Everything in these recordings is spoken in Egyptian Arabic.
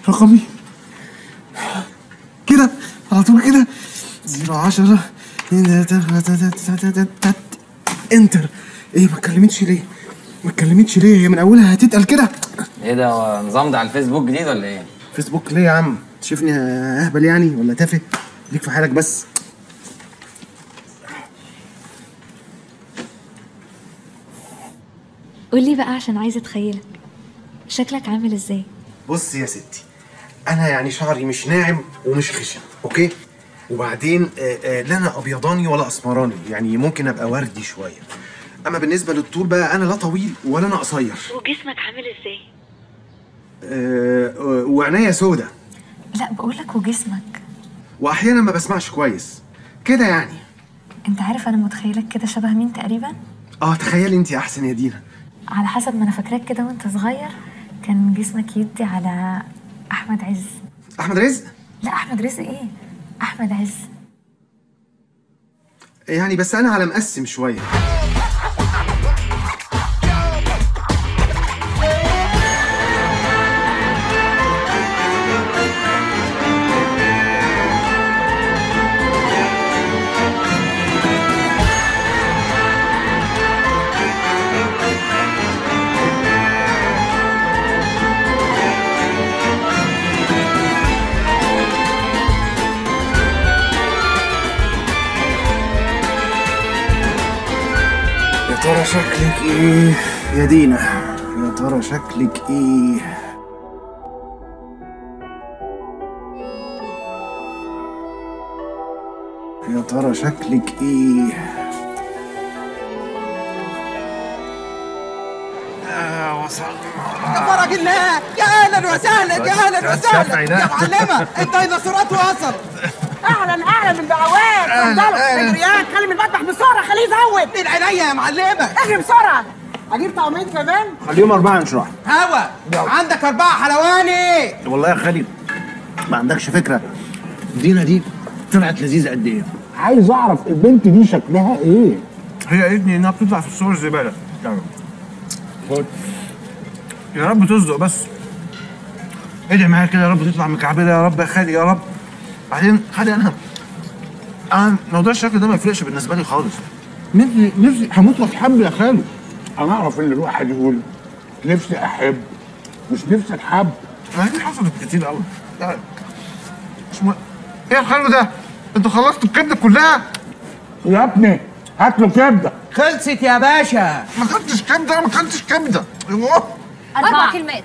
رقمي كده على طول كده 010 انتر ايه ما اتكلمتش ليه؟ ما اتكلمتش ليه؟ هي من اولها هتتقل كده ايه ده هو نظام ده على الفيسبوك جديد ولا ايه؟ فيسبوك ليه يا عم؟ تشوفني اهبل يعني ولا تافه؟ ليك في حالك بس قولي بقى عشان عايزه اتخيلك شكلك عامل ازاي بص يا ستي انا يعني شعري مش ناعم ومش خشن اوكي وبعدين آه، آه، لا انا ابيضاني ولا اسمراني يعني ممكن ابقى وردي شويه اما بالنسبه للطول بقى انا لا طويل ولا انا قصير وجسمك عامل ازاي آه، آه، وعينيا سودا لا بقولك وجسمك واحيانا ما بسمعش كويس كده يعني انت عارف انا متخيلك كده شبه مين تقريبا اه تخيلي انت احسن يا دينا على حسب ما انا فاكراك كده وانت صغير كان جسمك يدي على احمد عز احمد رزق لا احمد رزق ايه احمد عز يعني بس انا على مقسم شويه يا ترى شكلك ايه يا دينا يا ترى شكلك ايه يا ترى شكلك ايه آه وصلنا فرج الله يا اهلا وسهلا يا اهلا وسهلا يا معلمه الديناصورات وصل اهلا اهلا من بعواد اتفضلوا اجريان خلي من المذبح بسرعه خليه يزود من عينيا يا معلمه اجري بسرعه اجيب طعمين كمان خليهم أربعة نشرح هوا عندك اربعه حلواني والله يا خالد ما عندكش فكرة دينا دي طلعت لذيذة قد إيه عايز اعرف البنت دي شكلها ايه هي قالتني إنها بتطلع في الصور زبالة خد يا رب تصدق بس ادعي معايا كده يا رب تطلع مكعبلة يا رب يا خالي يا رب بعدين خالي أنا أنا موضوع الشكل ده ما يفرقش بالنسبة لي خالص نفسي نفسي هموت واتحب يا خالد انا اعرف ان الواحد يقول نفسي احب مش نفسي اتحب ما هي دي حصلت كتير قوي لا مش م... ايه الحلو ده؟ انتوا خلصتوا الكبده كلها؟ يا ابني هات له كبده خلصت يا باشا ما خدتش كبده ما خدتش كبده ايوه أربع كلمات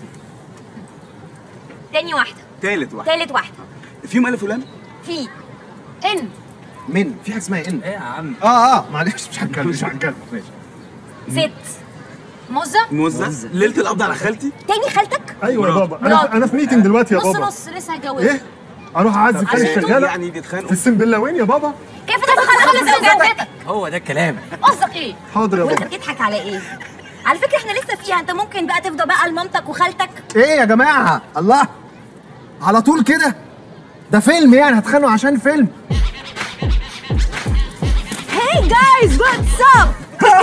تاني واحدة تالت واحد تالت واحدة فيهم الف ولام في إن من في حاجه اسمها ان ايه يا عم اه اه معلش مش هتكلم مش هتكلم ماشي ست موزة موزة ليله القبض على خالتي تاني خالتك ايوه يا بابا برافو. انا انا في ميتنج دلوقتي يا نص بابا نص لسه هتجوز ايه اروح اعزف خالد عشان الشغاله يعني في بيتخانقوا السنبله وين يا بابا كيف تدخل خالد زوجتك هو ده الكلام قصدك ايه حاضر يا وانت بابا بتضحك على ايه على فكرة احنا لسه فيها انت ممكن بقى تفضى بقى لمامتك وخالتك ايه يا جماعه الله على طول كده ده فيلم يعني هتخانقوا عشان فيلم هاي جايز واتس اب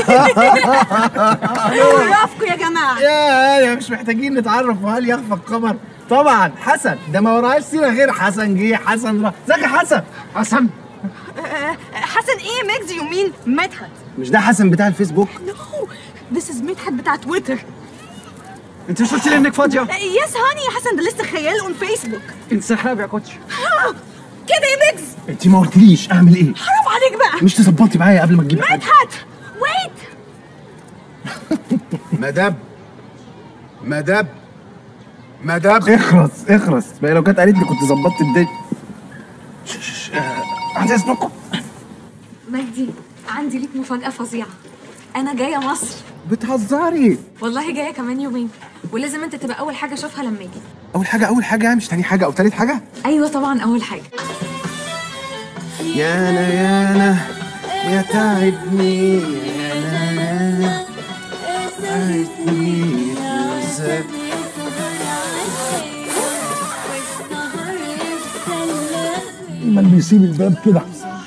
عرفكم يا جماعة يا يا مش محتاجين نتعرف وهل يخفى القمر طبعا حسن ده ما وراهاش سيره غير حسن جه حسن راح ازيك يا حسن حسن حسن ايه ميكس يو مين مدحت مش ده حسن بتاع الفيسبوك نو ذس از مدحت بتاع تويتر انت مش قلت لي انك فاضيه يس هاني يا حسن ده لسه خيال اون فيسبوك انسحاب يا كوتش كده يا ميكس انت ما قلتليش اعمل ايه حرام عليك بقى مش تظبطي معايا قبل ما تجيبي حد مدحت ويت مداب مداب مداب اخرس اخرس بقى لو كانت قالت لي كنت ظبطت الدنيا ش- ش- ش- آه، عايز اذنكم مجدي عندي ليك مفاجأة فظيعة أنا جاية مصر بتهزري والله جاية كمان يومين ولازم أنت تبقى أول حاجة أشوفها لما أجي اول حاجه اول حاجه مش تاني حاجه او تالت حاجه أيوة طبعا أول حاجة يانا يانا يا تعبني يانا يانا تعبني يا من بيسيب الباب كده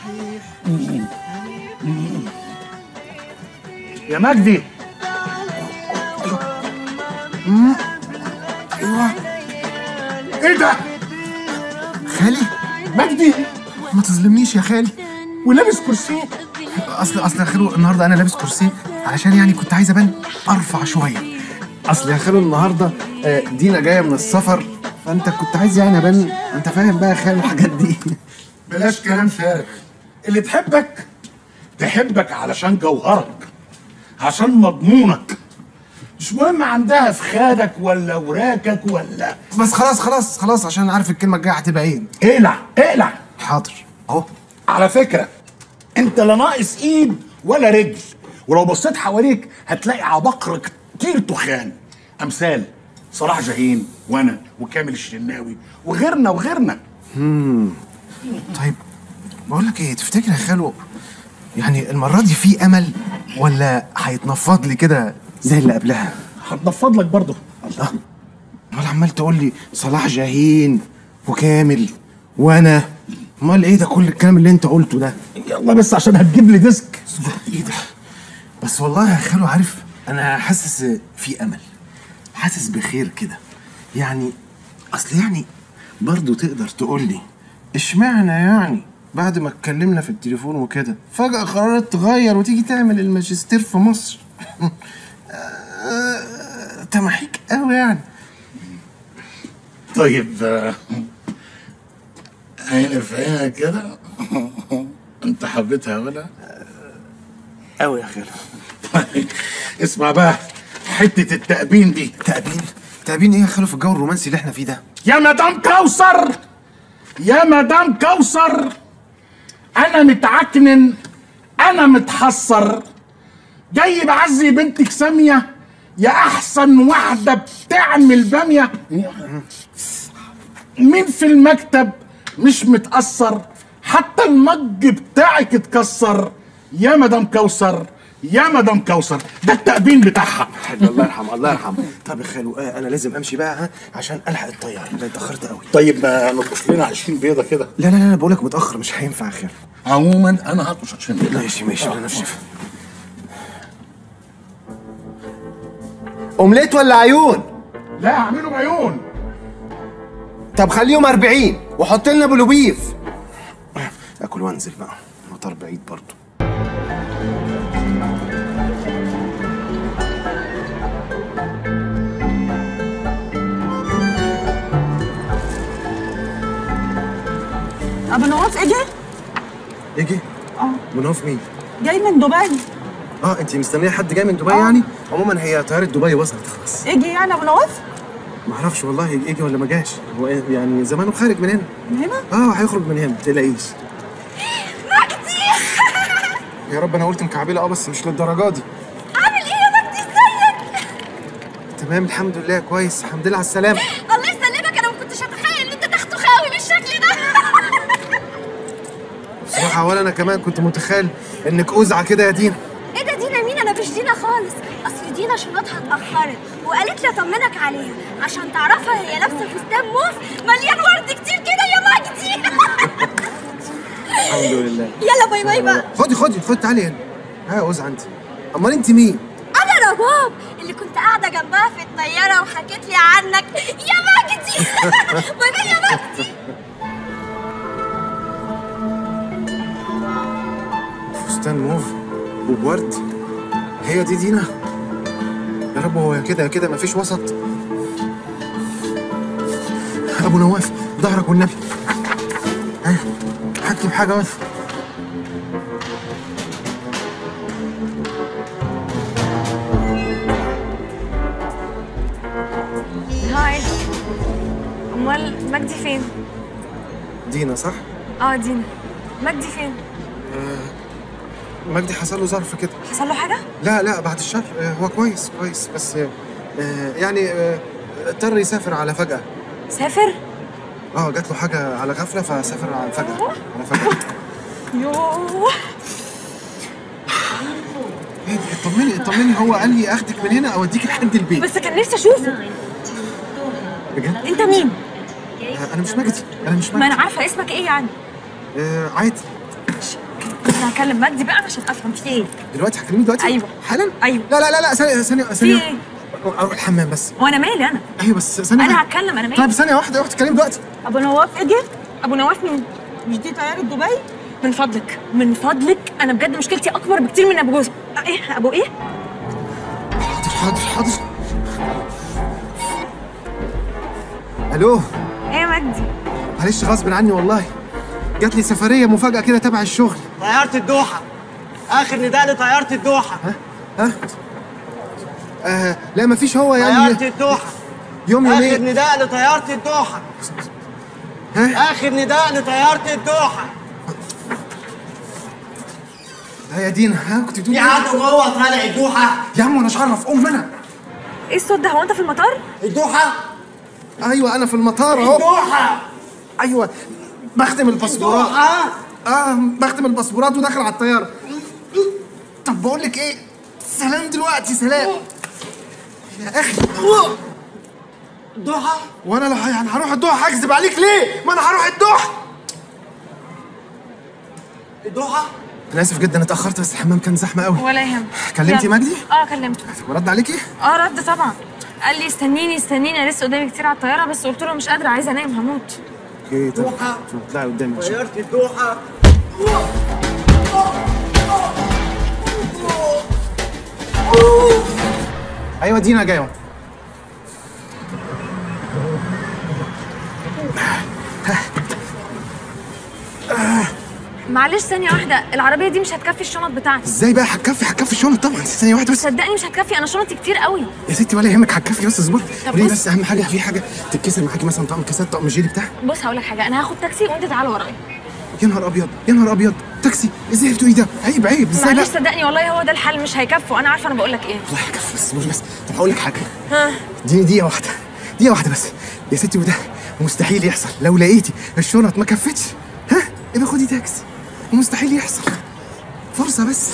يا مجدي ايوه ايه ده؟ خالي مجدي ما تظلمنيش يا خالي ولابس كرسي اصل اصل يا خالو النهارده انا لابس كرسي علشان يعني كنت عايز ابان ارفع شويه اصل يا خالو النهارده آه، دينا جايه من السفر فانت كنت عايز يعني ابان انت فاهم بقى يا خالو الحاجات دي بلاش كلام فارغ اللي تحبك تحبك علشان جوهرك عشان مضمونك مش مهم عندها في خادك ولا وراكك ولا بس خلاص خلاص خلاص عشان عارف الكلمه الجايه هتبقى ايه اقلع اقلع حاضر اهو على فكرة انت لا ناقص ايد ولا رجل ولو بصيت حواليك هتلاقي عباقرة كتير تخان امثال صلاح جاهين وانا وكامل الشناوي وغيرنا وغيرنا طيب بقول لك ايه تفتكر يا خالو يعني المره دي في امل ولا هيتنفض لي كده زي اللي قبلها هتنفض لك برضه الله امال عمال تقول لي صلاح جاهين وكامل وانا امال ايه ده كل الكلام اللي انت قلته ده يلا بس عشان هتجيب لي ديسك ايه ده بس والله يا خالو عارف انا حاسس في امل حاسس بخير كده يعني اصل يعني برضو تقدر تقول لي اشمعنى يعني بعد ما اتكلمنا في التليفون وكده فجأة قررت تغير وتيجي تعمل الماجستير في مصر آه، تمحيك قوي يعني طيب آه، عيني في عينك كده انت حبيتها ولا قوي يا خالو اسمع بقى حتة التأبين دي تأبين تأبين ايه يا خالو في الجو الرومانسي اللي احنا فيه ده يا مدام كوثر يا مدام كوثر انا متعكنن انا متحسر جاي بعزي بنتك سامية يا احسن واحدة بتعمل بامية مين في المكتب مش متأثر حتى المج بتاعك اتكسر يا مدام كوثر يا مدام كوثر ده التأبين بتاعها الله يرحمه الله يرحمه طب يا خالو آه انا لازم امشي بقى ها عشان الحق الطياره ده اتاخرت قوي طيب ما نطقش لنا 20 بيضة كده لا لا لا بقول لك متاخر مش هينفع يا خالو عموما انا هطقش 20 بيضة ماشي ماشي انا في شفا اومليت ولا عيون لا اعملوا بعيون طب خليهم 40 وحط لنا بلوبيف اكل وانزل بقى مطار بعيد برضو ابو نواف اجي يجي اه منوف مين جاي من دبي اه انت مستنيه حد جاي من دبي يعني عموما هي طياره دبي وصلت خلاص اجي يعني ابو نواف ما اعرفش والله يجي ولا ما جاش هو إيه يعني زمانه خارج من هنا من هنا اه هيخرج من هنا ما تقلقيش مجدي يا رب انا قلت مكعبله اه بس مش للدرجه دي عامل ايه يا مجدي ازيك تمام الحمد لله كويس الحمد لله على السلامه الله يسلمك انا ما كنتش اتخيل ان انت تاخده خاوي بالشكل ده بصراحه ولا انا كمان كنت متخيل انك اوزعه كده يا دينا ايه ده دينا مين انا مش دينا خالص اصل دينا شنطها اتاخرت وقالت لي اطمنك عليها عشان تعرفها هي لابسه فستان موف مليان ورد كتير كده يا مجدي الحمد لله يلا باي باي بقى خدي خدي خدي تعالي هنا ها يا اوزعه انت امال انت مين انا رباب اللي كنت قاعده جنبها في الطياره وحكيت لي عنك يا مجدي باي باي يا مجدي فستان موف وبورد هي دي دينا يا رب هو يا كده يا كده مفيش وسط ابو نواف ظهرك والنبي ها هكتب حاجه بس هاي امال مجدي فين؟ دينا صح اه دينا مجدي فين؟ مجدي حصل له ظرف كده حصل له حاجه؟ لا لا بعد الشر آه، هو كويس كويس بس آه، آه، يعني آه، اضطر يسافر على فجأة سافر؟ اه جات له حاجة على غفلة فسافر على فجأة على فجأة يوه إيه ده؟ اطمني اطمني هو قال لي اخدك من هنا اوديك لحد البيت بس كان نفسي اشوفه بجد انت مين؟ آه، انا مش مجدي انا مش ما مجدي انا عارفه اسمك ايه يعني آه عادي انا هكلم مجدي بقى عشان افهم في ايه دلوقتي هكلميه دلوقتي أيوة. حالا أيوة. لا لا لا لا ثانية ثانية في ثانية ايه؟ اروح الحمام بس وانا مالي انا ايوه بس ثانيه انا واحدة. هتكلم انا مالي طيب ثانيه واحده روح تتكلم دلوقتي ابو نواف اجي ابو نواف مين مش دي طياره دبي من فضلك من فضلك انا بجد مشكلتي اكبر بكتير من ابو جوز ايه ابو ايه حاضر حاضر حاضر الو ايه يا مجدي معلش غصب عني والله جات لي سفريه مفاجاه كده تبع الشغل طيارة الدوحة آخر نداء لطيارة الدوحة ها آه لا مفيش هو طيارة يعني الدوحة يوم آخر يومين نداء لطيارة الدوحة ها آخر نداء لطيارة الدوحة ها يا دينا ها كنت بتقولي في إيه؟ حد جوه طالع الدوحة يا عم وانا مش عارف ام انا ايه الصوت ده هو انت في المطار الدوحة ايوه انا في المطار اهو الدوحة ايوه بختم الباسبورات الدوحة اه بختم الباسبورات وداخل على الطياره طب بقول لك ايه سلام دلوقتي سلام يا اخي الدوحة وانا لو يعني هروح الدوحه هكذب عليك ليه ما انا هروح الدوحه الدوحة انا اسف جدا اتاخرت بس الحمام كان زحمه قوي ولا يهمك كلمتي يلا. مجدي؟ اه كلمته ورد عليكي اه رد طبعا قال لي استنيني استنيني انا لسه قدامي كتير على الطياره بس قلت له مش قادره عايزه انام هموت اوكي طب دوحة. اطلعي قدامي عشان طيارة الدوحة ايوه دينا جايه معلش ثانيه واحده العربيه دي مش هتكفي الشنط بتاعتي ازاي بقى هتكفي هتكفي الشنط طبعا ثانيه واحده بس صدقني مش هتكفي انا شنطي كتير قوي يا ستي ولا يهمك هتكفي بس اصبري طب قولي بص. بس اهم حاجه في حاجه تتكسر معاكي مثلا طقم كاسات طقم جيلي بتاع بص هقول لك حاجه انا هاخد تاكسي وانت تعالى ورايا يا نهار ابيض يا نهار ابيض تاكسي ازاي بتقولي ده عيب عيب ازاي لا معلش صدقني والله هو ده الحل مش هيكفوا انا عارفه انا بقول لك ايه والله هكفي بس اصبري بس طب هقول لك حاجه ها اديني دقيقه واحده دقيقه واحده بس يا ستي وده مستحيل يحصل لو لقيتي الشنط ما كفتش ها يبقى خدي تاكسي ومستحيل يحصل فرصه بس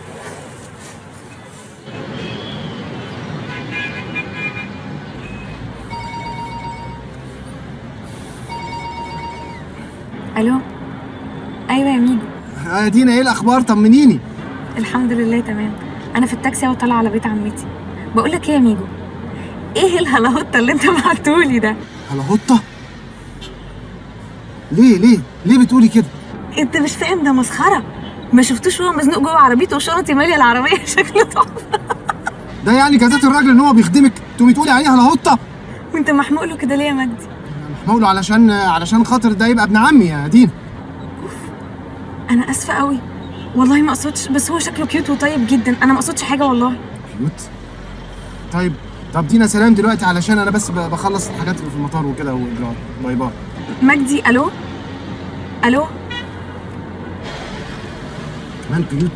الو ايوه يا ميجو يا دينا ايه الاخبار طمنيني الحمد لله تمام انا في التاكسي اهو طالعه على بيت عمتي بقول لك ايه يا ميجو ايه الهلاهوطه اللي انت بعتهولي ده على هطه ليه ليه ليه بتقولي كده انت مش فاهم ده مسخره ما شفتوش وهو مزنوق جوه عربيته وشنطي ماليه العربيه شكله تحفه ده يعني جزات الراجل ان هو بيخدمك تقومي تقولي عليه على هطه وانت محموق له كده ليه يا مجدي محموله علشان علشان خاطر ده يبقى ابن عمي يا دينا انا اسفه قوي والله ما اقصدش بس هو شكله كيوت وطيب جدا انا ما اقصدش حاجه والله كيوت طيب طب دينا سلام دلوقتي علشان انا بس ب- بخلص الحاجات اللي في المطار وكده واجراءات باي باي مجدي الو الو كمان كيوت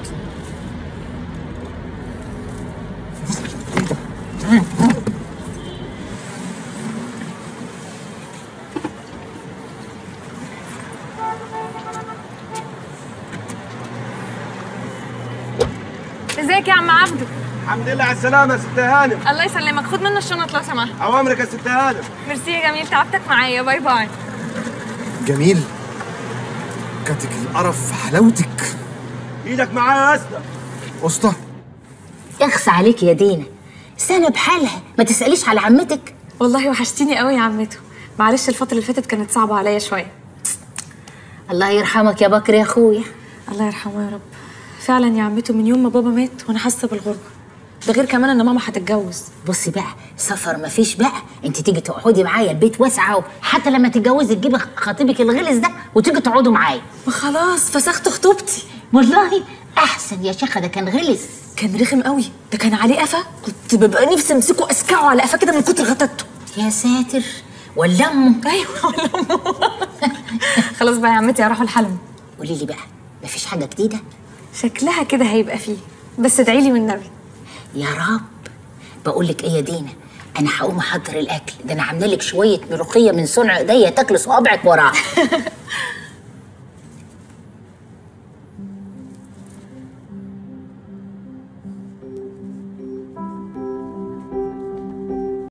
ازيك يا عم عبده الحمد لله على السلامة يا ست هانم الله يسلمك خد منه الشنط لو سمحت أوامرك يا ست هانم ميرسي يا جميل تعبتك معايا باي باي جميل كاتك القرف في حلاوتك إيدك معايا يا أسطى اسطى اخصى عليك يا دينا سنة بحالها ما تسأليش على عمتك والله وحشتيني قوي يا عمته معلش الفتره اللي فاتت كانت صعبه عليا شويه الله يرحمك يا بكر يا اخويا الله يرحمه يا رب فعلا يا عمته من يوم ما بابا مات وانا حاسه بالغربه ده غير كمان ان ماما هتتجوز بصي بقى سفر ما فيش بقى انت تيجي تقعدي معايا البيت واسع اهو حتى لما تتجوزي تجيبي خطيبك الغلس ده وتيجي تقعدوا معايا ما خلاص فسخت خطوبتي والله احسن يا شيخه ده كان غلس كان رخم قوي ده كان عليه قفا كنت ببقى نفسي امسكه اسكعه على قفا كده من كتر غطته يا ساتر ولا امه ايوه ولا أمه. خلاص بقى يا عمتي هروح الحلم قولي لي بقى مفيش حاجه جديده شكلها كده هيبقى فيه بس ادعي لي والنبي يا رب بقول لك ايه يا دينا انا هقوم احضر الاكل ده انا عامله لك شويه ملوخيه من صنع ايديا تاكل صوابعك وراها